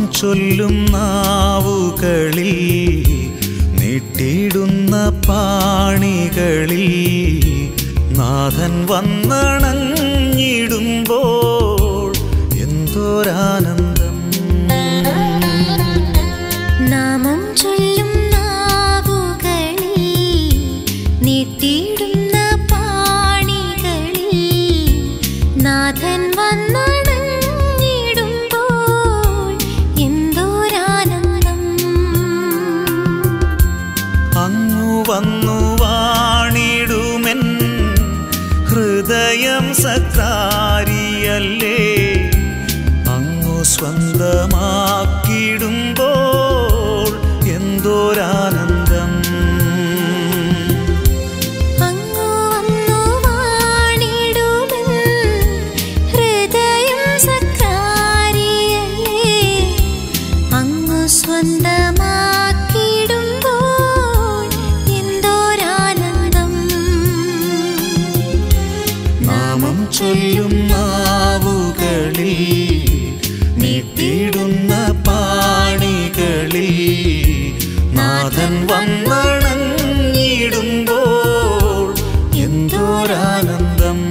ചൊല്ലും നാവുകളിൽ നീട്ടിയിടുന്ന പാണികളിൽ നാഥൻ വന്നണഞ്ഞിടുമ്പോൾ എന്തോരാനന്ദം നാമം ചൊല്ലും നാവുകളിൽ നീട്ടിയിടുന്ന പാണികളിൽ നാഥൻ വന്നണഞ്ഞിടുമ്പോൾ എന്തോരാനന്ദം അങ്ങു വന്നു വാണിടുമെൻ ഹൃദയം സക്കാരിയല്ലേ അങ്ങു സ്വന്തമാക്കിടുമ്പോൾ എന്തോരാനന്ദം അങ്ങു വന്നു വാണിടുമെൻ ഹൃദയം സക്കാരിയല്ലേ അങ്ങു സ്വന്തമാക്കിടുമ്പോൾ എന്തോരാനന്ദം നാമം ചൊല്ലും നാവുകളിൽ നീട്ടിയിടുന്ന പാണികളിൽ നാഥൻ വന്നണഞ്ഞിടുമ്പോൾ എന്തോരാനന്ദം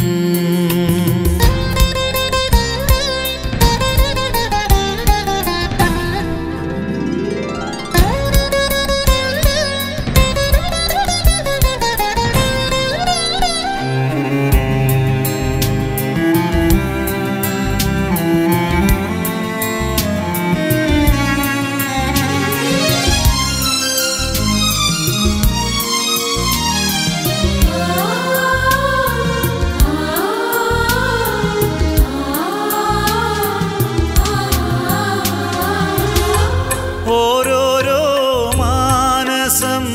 ഓരോരോ മാനസം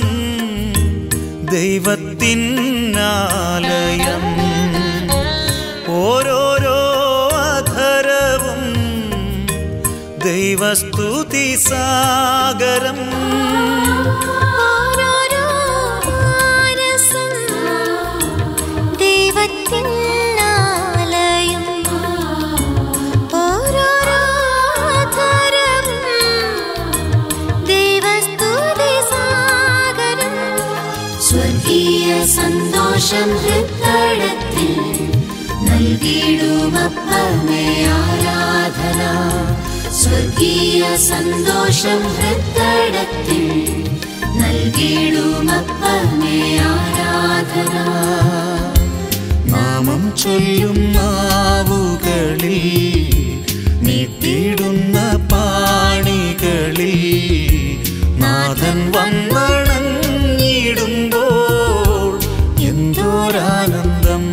ദൈവത്തിനാലയം ഓരോരോ അധരവും ദൈവസ്തുതി സാഗരം ഓരോരോ മാനസം ദൈവത്തിനാലയം ഓരോരോ ധരവും ദൈവസ്തുതി സാഗരം സ്വർഗീയ സന്തോഷം ഹൃത്തടത്തിൽ നൽകിയിടുമപ്പമേ ആരാധന സ്വർഗീയ സന്തോഷം ഹൃത്തടത്തിൽ നൽകിയിടുമപ്പമേ ആരാധന നാമം ചൊല്ലും നാവുകളിൽ നീട്ടിയിടുന്ന പാണികളിൽ നാഥൻ വന്നണഞ്ഞിടുമ്പോൾ എന്തോരാനന്ദം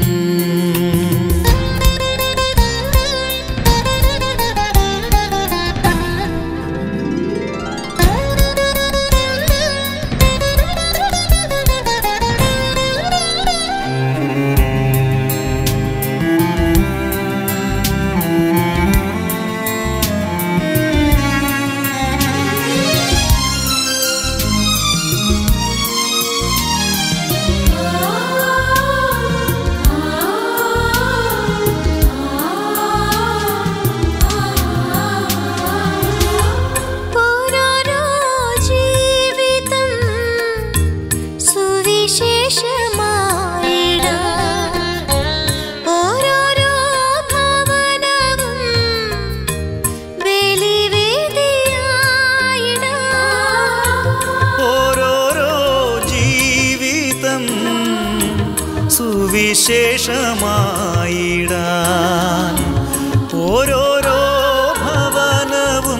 ഓരോരോ ജീവിതം സുവിശേഷമായിടാം ഓരോരോ ഭവനവും ബലിവേദിയായിടാം ഓരോരോ ജീവിതം സുവിശേഷമായിടാൻ ഓരോരോ ഭവനവും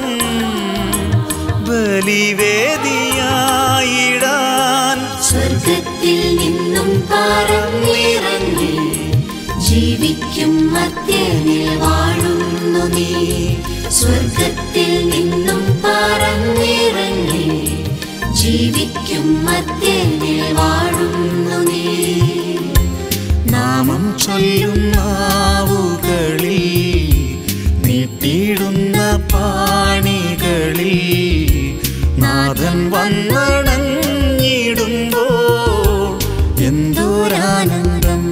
ബലിവേദിയായിടാൻ സ്വർഗത്തിൽ നിന്നും പറന്നിറങ്ങി ജീവിക്കും മധ്യനിൽ വാഴുന്നു നീ സ്വർഗത്തിൽ നിന്നും പറന്നിറങ്ങി ജീവിക്കും മധ്യനിൽ വാഴുന്നു നീ നാമം ചൊല്ലും നാവുകളിൽ നീട്ടിയിടുന്ന പാണികളിൽ നാഥൻ വന്നണഞ്ഞിടുമ്പോൾ എന്തോരാനന്ദം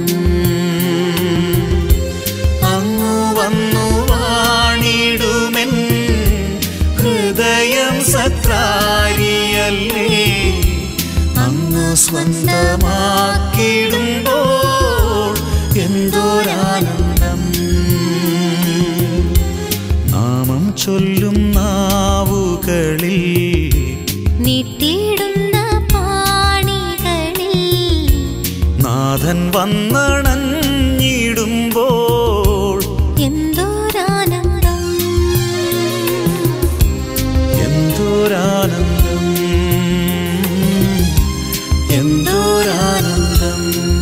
അങ്ങു വന്നു വാണിടുമെൻ സ്വന്തമാക്കിയിടുമ്പോൾ എന്തോരാനന്ദം നാമം ചൊല്ലും നാവുകളിൽ നീട്ടിയിടുന്ന പാണികളിൽ നാഥൻ വന്നണഞ്ഞിടുമ്പോൾ എന്തോരാനന്ദം എന്തോരാനന്ദം എന്തോരാനന്ദം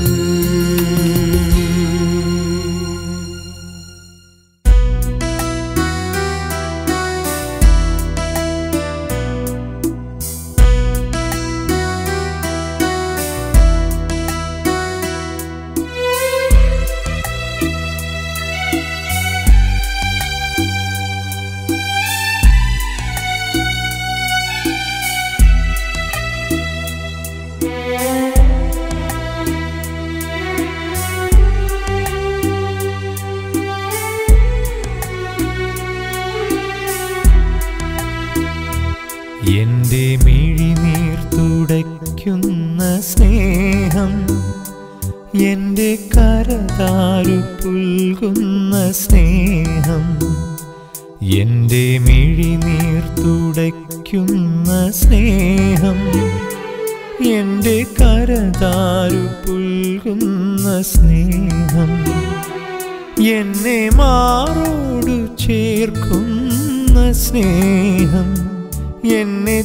എന്റെ മിഴിനീർ തുടയ്ക്കുന്ന സ്നേഹം എന്റെ കരതാരു പുൽകുന്ന സ്നേഹം എന്റെ മിഴിനീർ തുടയ്ക്കുന്ന സ്നേഹം എന്റെ കരതാരു പുൽകുന്ന സ്നേഹം എന്നെ മാറോടു ചേർക്കുന്ന സ്നേഹം എന്നെ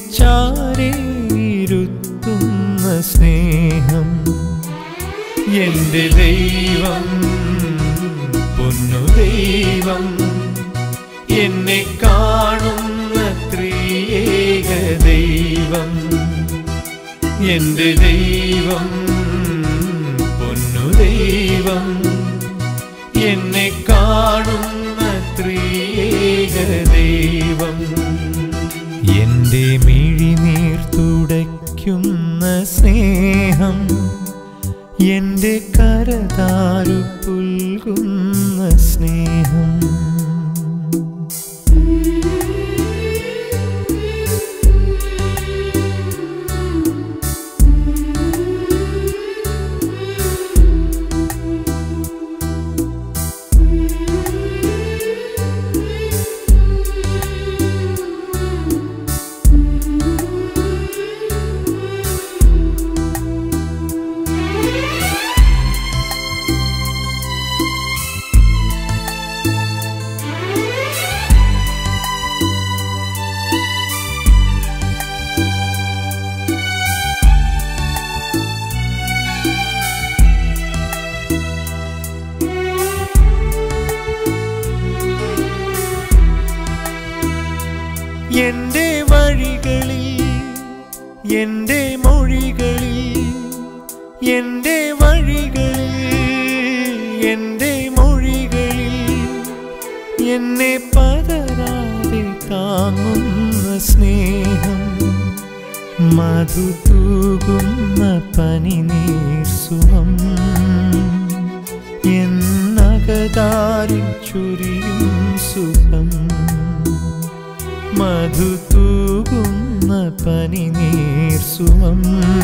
ചാരേരുത്തുന്ന സ്നേഹം എന്റെ ദൈവം പൊന്നു ദൈവം എന്നെ കാണുന്ന ത്രിയേക ദൈവം എന്റെ ദൈവം പൊന്നു ദൈവം എന്നെ കാണുന്ന ത്രിയേക ദൈവം എന്റെ മിഴിനീർ തുടയ്ക്കുന്ന സ്നേഹം എന്റെ കരതാരു പുൽകുന്ന സ്നേഹം എന്റെ വഴികളിൽ എന്റെ മൊഴികളിൽ എന്റെ വഴികളിൽ എന്റെ മൊഴികളിൽ എന്നെ പതരാതെ താങ്ങുന്ന സ്നേഹം മധു തൂകുന്ന പനിനീർ സുഖം എന്നകതാരിൽ ചുരിയും സുഖം മധു തൂകുന്ന പനിനീർ സുമം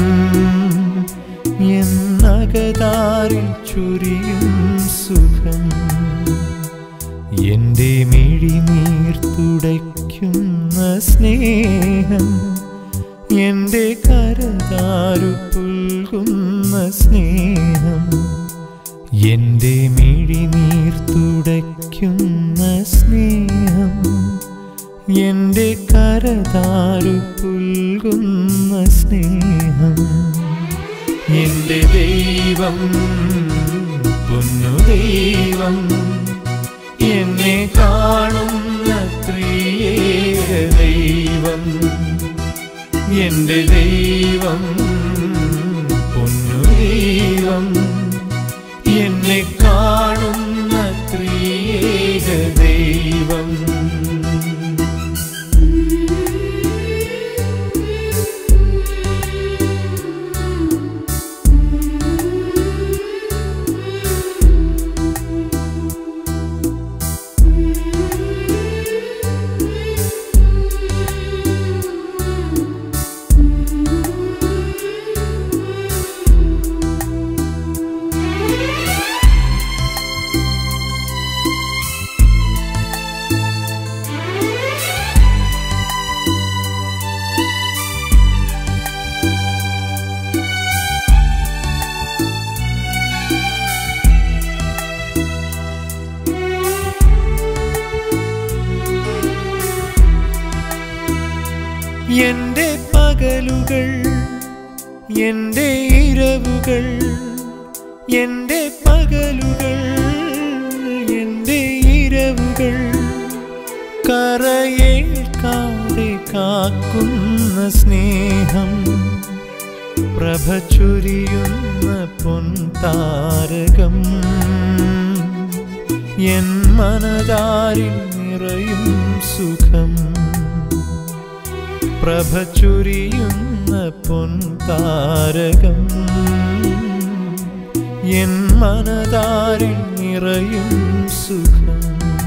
എന്നകതാരിൽ ചുരിയും സുഖം എന്റെ മിഴിനീർ തുടയ്ക്കുന്ന സ്നേഹം എന്റെ കരതാരു പുൽകുന്ന സ്നേഹം എന്റെ മിഴിനീർ തുടയ്ക്കുന്ന സ്നേഹം എന്റെ കരതാരു പുൽകുന്ന സ്നേഹം എന്റെ ദൈവം പൊന്നു ദൈവം എന്നെ കാണുന്ന ത്രിയേക ദൈവം എന്റെ ദൈവം പൊന്നു ദൈവം എന്നെ കാണുന്ന ത്രിയേക ദൈവം Thank you. എൻ്റെ പകലുകൾ എൻ്റെ ഇരവുകൾ എൻ്റെ പകലുകൾ എൻ്റെ ഇരവുകൾ കരയേൽക്കാതെ കാക്കുന്ന സ്നേഹം പ്രഭ ചൊരിയുന്ന പൊൻതാരകം എൻ മനതാരിൽ നിറയും സുഖം പ്രഭ ചൊരിയുന്ന പൊൻതാരകം എൻ മനതാരിൽ നിറയും സുഖം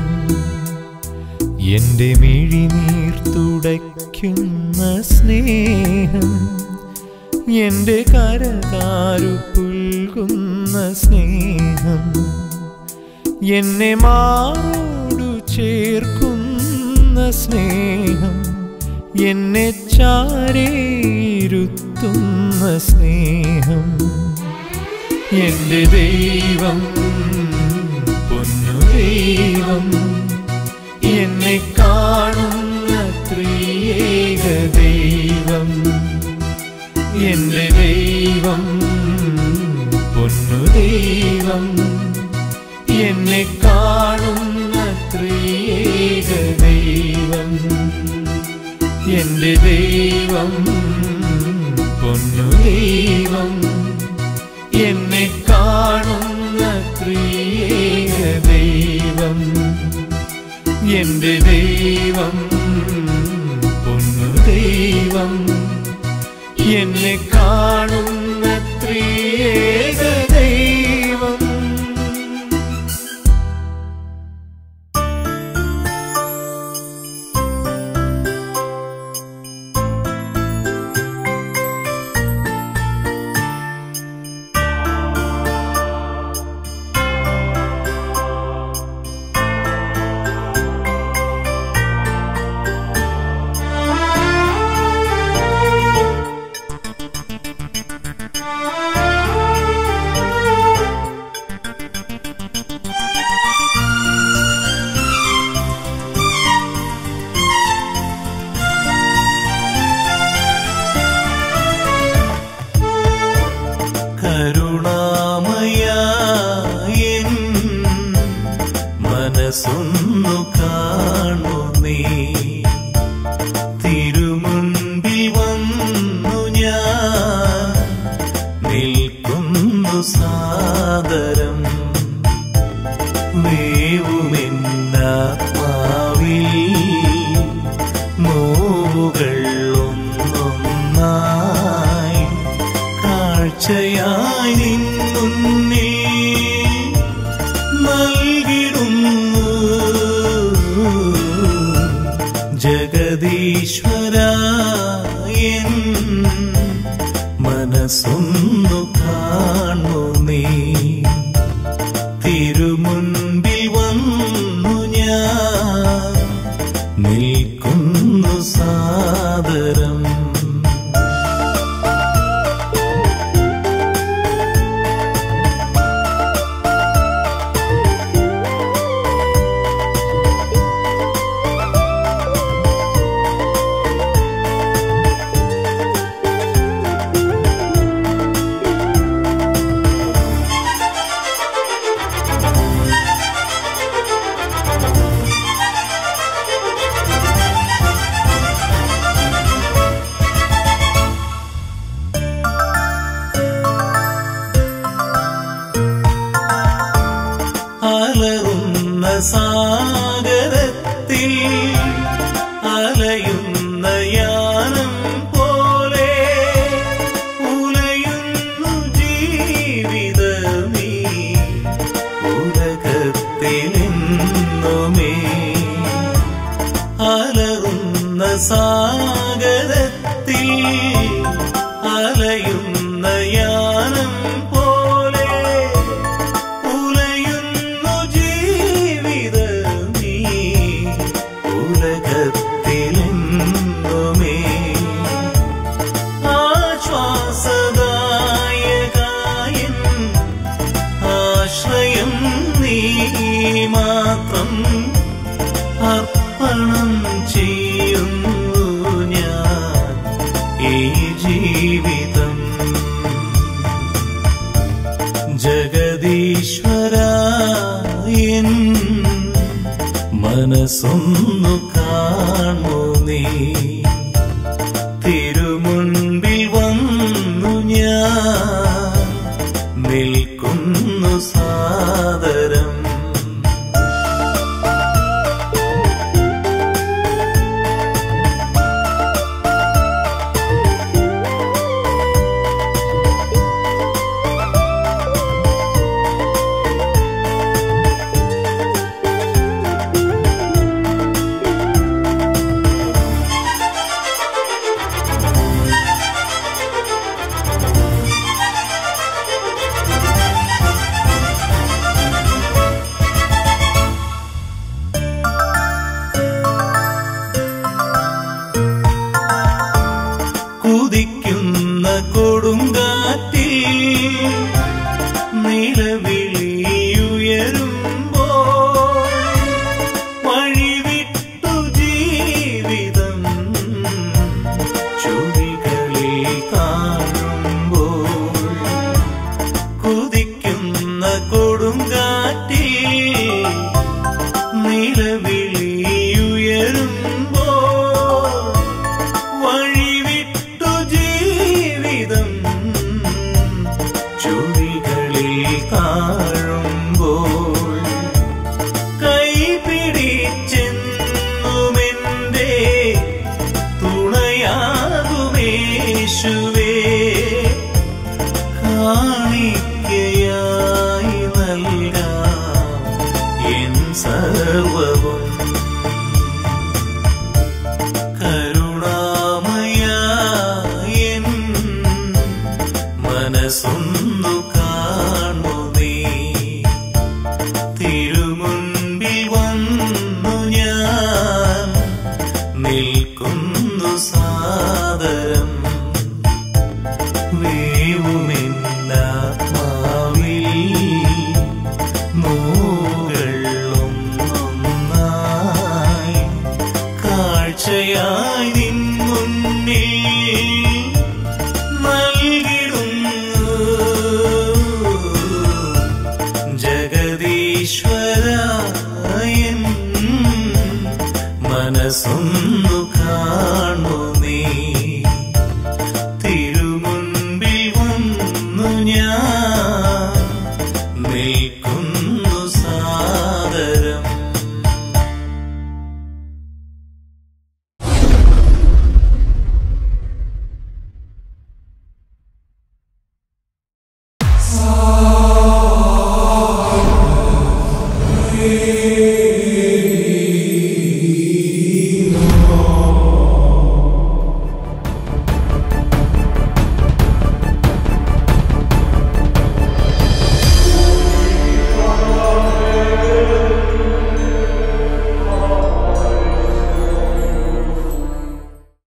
എൻ്റെ മിഴിനീർ തുടയ്ക്കുന്ന സ്നേഹം എൻ്റെ കരതാരു പുൽകുന്ന സ്നേഹം എന്നെ മാറോടു ചേർക്കുന്ന സ്നേഹം എന്നെ ചാരേരുത്തുന്ന സ്നേഹം എൻ്റെ ദൈവം പൊന്നു ദൈവം എന്നെ കാണുന്ന ത്രിയേക ദൈവം എൻ്റെ ദൈവം പൊന്നു ദൈവം എന്നെ കാണുന്ന ത്രിയേക ദൈവം എൻ്റെ ദൈവം പൊന്നു ദൈവം എന്നെ കാണുന്ന ത്രിയേക ദൈവം എൻ്റെ ദൈവം പൊന്നു ദൈവം എന്നെ കാണുന്ന ത്രിയേക ദൈവം കരുണാമയ എൻ മനസ്സൊന്നു കാണു നീ തിരുമുൻപിൽ വന്നു ഞാൻ നിൽക്കുന്നു സാദരം വേവുമെന്നാത്മാവിൽ നോവുകൾ ഒന്നൊന്നായി കാഴ്ചയായി നിന്നുന്നിൽ നൽകിടുന്നു ജഗദീശ്വര എൻ മനസ്സൊന്നു കാണു നീ തിരുമുൻപിൽ വന്നു ഞാൻ നിൽക്കുന്നു സാദരം അലറുന്ന സാഗരത്തിൽ അലയുന്ന യാനം പോലെ ഉലയുന്നു ജീവിതമേ ഉലകത്തിലെന്നുമേ അലറുന്ന സാഗരത്തിൽ അലയുന്ന യാനം പോലെ ഉലയുന്നു ജീവിതമേ ഉലകത്തിലെന്നുമേ ആശ്വാസദായകായൻ ആശ്രയം നീ മാത്രം അർപ്പണം ചെയ്യുന്നു ഞാൻ മനസ്സൊന്നു കാണു നീ തിരുമുൻപിൽ വന്നു ഞാൻ നിൽക്കുന്നു സാദരം കുതിക്കുന്ന കൊടുങ്കാറ്റിൽ നിലവിളിയുയരുമ്പോ വഴിവിട്ടു ജീവിതം ചുഴികളിൽ കാണുമ്പോൾ കുതിക്കുന്ന കൊടുങ്കാറ്റിൽ നിലവിളിയുയരുമ്പോ വഴിവിട്ടു ജീവിതം ചുഴികളിൽ താഴുമ്പോൾ കൈപിടിച്ചെന്നുമെന്റെ തുണയാകുമേശുവേ കാണിക്കയായി നൽകാം എൻ സർവവും കരുണാമയൻ മനസ്സൊന്നു കാണു നീ തിരുമുൻപിൽ വന്നു ഞാൻ നിൽക്കുന്നു സാദരം വേവുമെന്നാത്മാവിൽ നൂകളൊന്നൊന്നായി കാഴ്ചയായി നീ